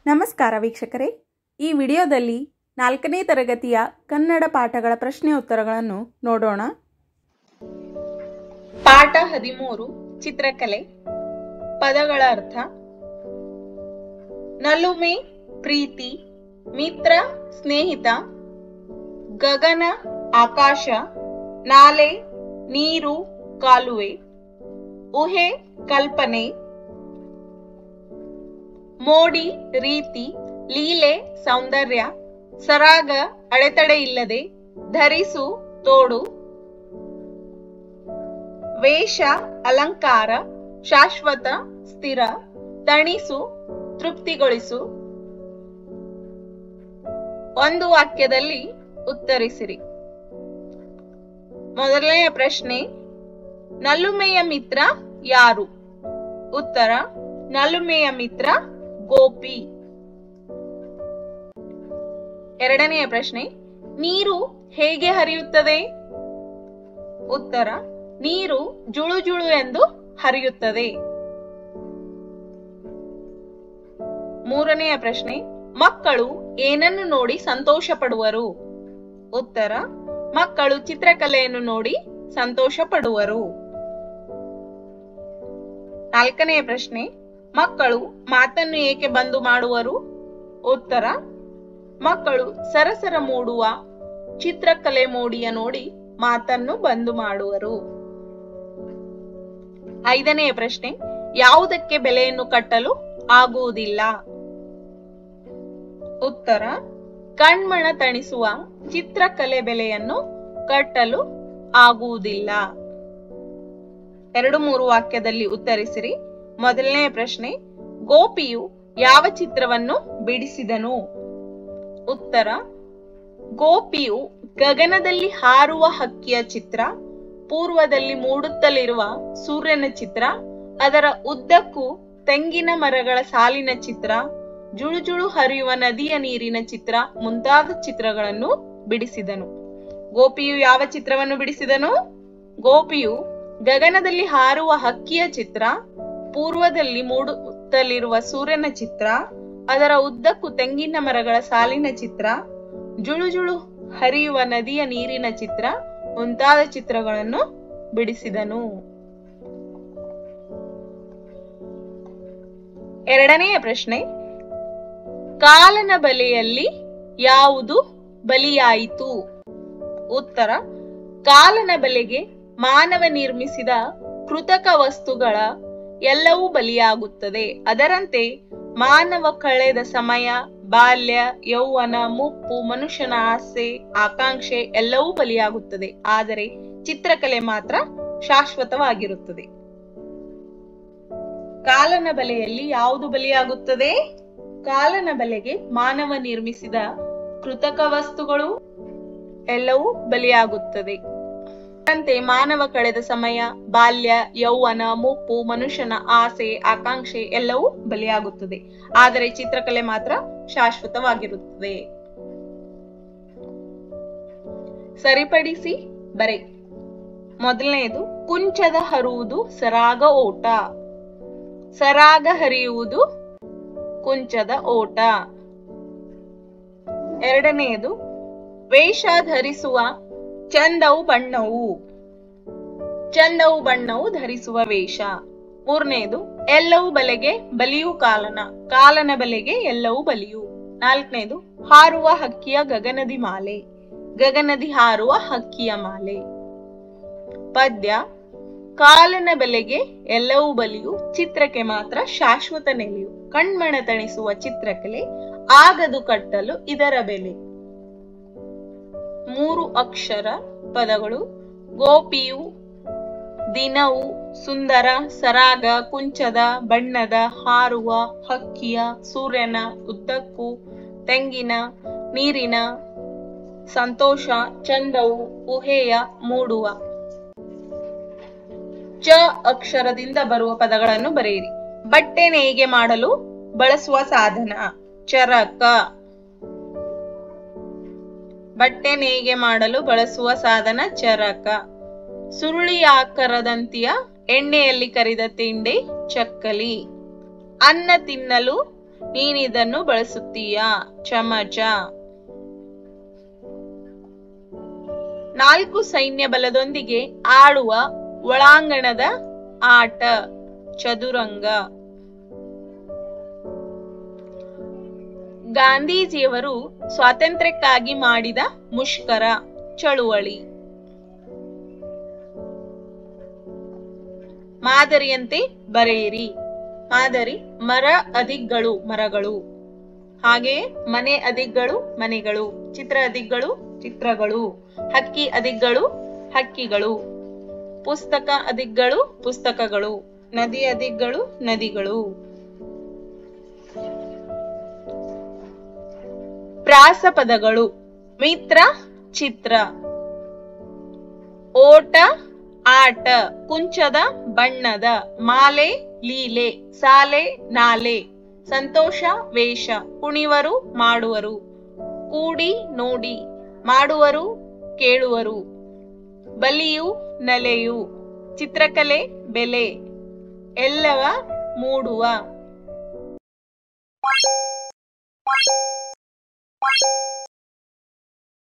ನಮಸ್ಕಾರ ವೀಕ್ಷಕರೇ ಈ ವಿಡಿಯೋದಲ್ಲಿ ನಾಲ್ಕನೇ ತರಗತಿಯ ಕನ್ನಡ ಪಾಠಗಳ ಪ್ರಶ್ನೆ ಉತ್ತರಗಳನ್ನು ನೋಡೋಣ ಪಾಠ ಹದಿಮೂರು ಚಿತ್ರಕಲೆ ಪದಗಳ ಅರ್ಥ ನಲುಮೆ ಪ್ರೀತಿ ಮಿತ್ರ ಸ್ನೇಹಿತ ಗಗನ ಆಕಾಶ ನಾಲೆ ನೀರು ಕಾಲುವೆ ಊಹೆ ಕಲ್ಪನೆ ಮೋಡಿ ರೀತಿ ಲೀಲೆ ಸೌಂದರ್ಯ ಸರಾಗ ಅಡೆತಡೆ ಇಲ್ಲದೆ ಧರಿಸು ತೋಡು ವೇಷ ಅಲಂಕಾರ ಶಾಶ್ವತ ಸ್ಥಿರ ತಣಿಸು ತೃಪ್ತಿಗೊಳಿಸು ಒಂದು ವಾಕ್ಯದಲ್ಲಿ ಉತ್ತರಿಸಿರಿ ಮೊದಲನೆಯ ಪ್ರಶ್ನೆ ನಲುಮೆಯ ಮಿತ್ರ ಯಾರು ಉತ್ತರ ನಲುಮೆಯ ಮಿತ್ರ ಗೋಪಿ ಎರಡನೆಯ ಪ್ರಶ್ನೆ ನೀರು ಹೇಗೆ ಹರಿಯುತ್ತದೆ ಉತ್ತರ ನೀರು ಜುಳು ಜುಳು ಎಂದು ಹರಿಯುತ್ತದೆ ಮೂರನೆಯ ಪ್ರಶ್ನೆ ಮಕ್ಕಳು ಏನನ್ನು ನೋಡಿ ಸಂತೋಷ ಪಡುವರು ಉತ್ತರ ಮಕ್ಕಳು ಚಿತ್ರಕಲೆಯನ್ನು ನೋಡಿ ಸಂತೋಷ ಪಡುವರು ನಾಲ್ಕನೆಯ ಪ್ರಶ್ನೆ ಮಕ್ಕಳು ಮಾತನ್ನು ಏಕೆ ಬಂದು ಮಾಡುವರು ಉತ್ತರ ಮಕ್ಕಳು ಸರಸರ ಮೂಡುವ ಚಿತ್ರಕಲೆ ಮೋಡಿಯ ನೋಡಿ ಮಾತನ್ನು ಬಂದು ಮಾಡುವರು ಐದನೆಯ ಪ್ರಶ್ನೆ ಯಾವುದಕ್ಕೆ ಬೆಲೆಯನ್ನು ಕಟ್ಟಲು ಆಗುವುದಿಲ್ಲ ಉತ್ತರ ಕಣ್ಮಣ ತಣಿಸುವ ಚಿತ್ರಕಲೆ ಬೆಲೆಯನ್ನು ಕಟ್ಟಲು ಆಗುವುದಿಲ್ಲ ಎರಡು ಮೂರು ವಾಕ್ಯದಲ್ಲಿ ಉತ್ತರಿಸಿರಿ ಮೊದಲನೆಯ ಪ್ರಶ್ನೆ ಗೋಪಿಯು ಯಾವ ಚಿತ್ರವನ್ನು ಬಿಡಿಸಿದನು ಉತ್ತರ ಗೋಪಿಯು ಗಗನದಲ್ಲಿ ಹಾರುವ ಹಕ್ಕಿಯ ಚಿತ್ರ ಪೂರ್ವದಲ್ಲಿ ಮೂಡುತ್ತಲಿರುವ ಸೂರ್ಯನ ಚಿತ್ರ ಅದರ ಉದ್ದಕ್ಕೂ ತೆಂಗಿನ ಮರಗಳ ಸಾಲಿನ ಚಿತ್ರ ಜುಳುಜುಳು ಹರಿಯುವ ನದಿಯ ನೀರಿನ ಚಿತ್ರ ಮುಂತಾದ ಚಿತ್ರಗಳನ್ನು ಬಿಡಿಸಿದನು ಗೋಪಿಯು ಯಾವ ಚಿತ್ರವನ್ನು ಬಿಡಿಸಿದನು ಗೋಪಿಯು ಗಗನದಲ್ಲಿ ಹಾರುವ ಹಕ್ಕಿಯ ಚಿತ್ರ ಪೂರ್ವದಲ್ಲಿ ಮೂಡುತ್ತಲಿರುವ ಸೂರ್ಯನ ಚಿತ್ರ ಅದರ ಉದ್ದಕ್ಕೂ ತೆಂಗಿನ ಮರಗಳ ಸಾಲಿನ ಚಿತ್ರ ಜುಳುಜುಳು ಹರಿಯುವ ನದಿಯ ನೀರಿನ ಚಿತ್ರ ಮುಂತಾದ ಚಿತ್ರಗಳನ್ನು ಬಿಡಿಸಿದನು ಎರಡನೆಯ ಪ್ರಶ್ನೆ ಕಾಲನ ಬಲೆಯಲ್ಲಿ ಯಾವುದು ಬಲಿಯಾಯಿತು ಉತ್ತರ ಕಾಲನ ಬಲೆಗೆ ಮಾನವ ನಿರ್ಮಿಸಿದ ಕೃತಕ ವಸ್ತುಗಳ ಎಲ್ಲವೂ ಬಲಿಯಾಗುತ್ತದೆ ಅದರಂತೆ ಮಾನವ ಕಳೆದ ಸಮಯ ಬಾಲ್ಯ ಯೌವನ ಮುಪ್ಪು ಮನುಷ್ಯನ ಆಸೆ ಆಕಾಂಕ್ಷೆ ಎಲ್ಲವೂ ಬಲಿಯಾಗುತ್ತದೆ ಆದರೆ ಚಿತ್ರಕಲೆ ಮಾತ್ರ ಶಾಶ್ವತವಾಗಿರುತ್ತದೆ ಕಾಲನ ಬಲೆಯಲ್ಲಿ ಯಾವುದು ಬಲಿಯಾಗುತ್ತದೆ ಕಾಲನ ಬಲೆಗೆ ಮಾನವ ನಿರ್ಮಿಸಿದ ಕೃತಕ ವಸ್ತುಗಳು ಎಲ್ಲವೂ ಬಲಿಯಾಗುತ್ತದೆ ಅಂತೆ ಮಾನವ ಕಳೆದ ಸಮಯ ಬಾಲ್ಯ ಯೌವನ ಮುಪ್ಪು ಮನುಷ್ಯನ ಆಸೆ ಆಕಾಂಕ್ಷೆ ಎಲ್ಲವೂ ಬಲಿಯಾಗುತ್ತದೆ ಆದರೆ ಚಿತ್ರಕಲೆ ಮಾತ್ರ ಶಾಶ್ವತವಾಗಿರುತ್ತದೆ ಸರಿಪಡಿಸಿ ಬರೆ ಮೊದಲನೆಯದು ಕುಂಚದ ಹರುವುದು ಸರಾಗ ಓಟ ಸರಾಗ ಹರಿಯುವುದು ಕುಂಚದ ಓಟ ಎರಡನೆಯದು ವೇಷ ಧರಿಸುವ ಚಂದವು ಬಣ್ಣವು ಚಂದವು ಬಣ್ಣವು ಧರಿಸುವ ವೇಷ ಮೂರನೆಯದು ಎಲ್ಲವೂ ಬಲೆಗೆ ಬಲಿಯು ಕಾಲನ ಕಾಲನ ಬಲೆಗೆ ಎಲ್ಲವೂ ಬಲಿಯು ನಾಲ್ಕನೇದು ಹಾರುವ ಹಕ್ಕಿಯ ಗಗನದಿ ಮಾಲೆ ಗಗನದಿ ಹಾರುವ ಹಕ್ಕಿಯ ಮಾಲೆ ಪದ್ಯ ಕಾಲನ ಬೆಲೆಗೆ ಎಲ್ಲವೂ ಬಲಿಯು ಚಿತ್ರಕ್ಕೆ ಮಾತ್ರ ಶಾಶ್ವತ ನೆಲೆಯು ಕಣ್ಮಣ ತಣಿಸುವ ಚಿತ್ರಕಲೆ ಆಗದು ಕಟ್ಟಲು ಇದರ ಬೆಲೆ ಮೂರು ಅಕ್ಷರ ಪದಗಳು ಗೋಪಿಯು ದಿನವು ಸುಂದರ ಸರಾಗ ಕುಂಚದ ಬಣ್ಣದ ಹಾರುವ ಹಕ್ಕಿಯ ಸೂರ್ಯನ ಉದ್ದಕ್ಕೂ ತೆಂಗಿನ ನೀರಿನ ಸಂತೋಷ ಚಂದವು ಊಹೆಯ ಮೂಡುವ ಚ ಅಕ್ಷರದಿಂದ ಬರುವ ಪದಗಳನ್ನು ಬರೆಯಿರಿ ಬಟ್ಟೆ ನೇಯ್ಗೆ ಮಾಡಲು ಬಳಸುವ ಸಾಧನ ಚರಕ ಬಟ್ಟೆ ನೇಯ್ಗೆ ಮಾಡಲು ಬಳಸುವ ಸಾಧನ ಚರಕ ಸುರುಳಿ ಆಕಾರದಂತಿಯ ಎಣ್ಣೆಯಲ್ಲಿ ಕರಿದ ತಿಂಡಿ ಚಕ್ಕಲಿ ಅನ್ನ ತಿನ್ನಲು ನೀನಿದನ್ನು ಬಳಸುತ್ತೀಯಾ ಚಮಚ ನಾಲ್ಕು ಸೈನ್ಯ ಬಲದೊಂದಿಗೆ ಆಡುವ ಒಳಾಂಗಣದ ಆಟ ಚದುರಂಗ ಗಾಂಧೀಜಿಯವರು ಸ್ವಾತಂತ್ರ್ಯಕ್ಕಾಗಿ ಮಾಡಿದ ಮುಷ್ಕರ ಚಳುವಳಿ ಮಾದರಿಯಂತೆ ಬರೆಯಿರಿ ಮಾದರಿ ಮರ ಅದಿಗಳು ಮರಗಳು ಹಾಗೆಯೇ ಮನೆ ಅದಿಗಳು ಮನೆಗಳು ಚಿತ್ರ ಅದಿಗಳು ಚಿತ್ರಗಳು ಹಕ್ಕಿ ಅದಿಗಳು ಹಕ್ಕಿಗಳು ಪುಸ್ತಕ ಅದಿಗಳು ಪುಸ್ತಕಗಳು ನದಿ ಅದಿಗಳು ನದಿಗಳು ಪ್ರಾಸಪದಗಳು ಮಿತ್ರ ಚಿತ್ರ ಓಟ ಆಟ ಕುಂಚದ ಬಣ್ಣದ ಮಾಲೆ ಲೀಲೆ ಸಾಲೆ ನಾಲೆ ಸಂತೋಷ ವೇಷ ಕುಣಿವರು ಮಾಡುವರು ಕೂಡಿ ನೋಡಿ ಮಾಡುವರು ಕೇಳುವರು ಬಲಿಯು ನಲೆಯು ಚಿತ್ರಕಲೆ ಬೆಲೆ ಎಲ್ಲವ ಮೂಡುವ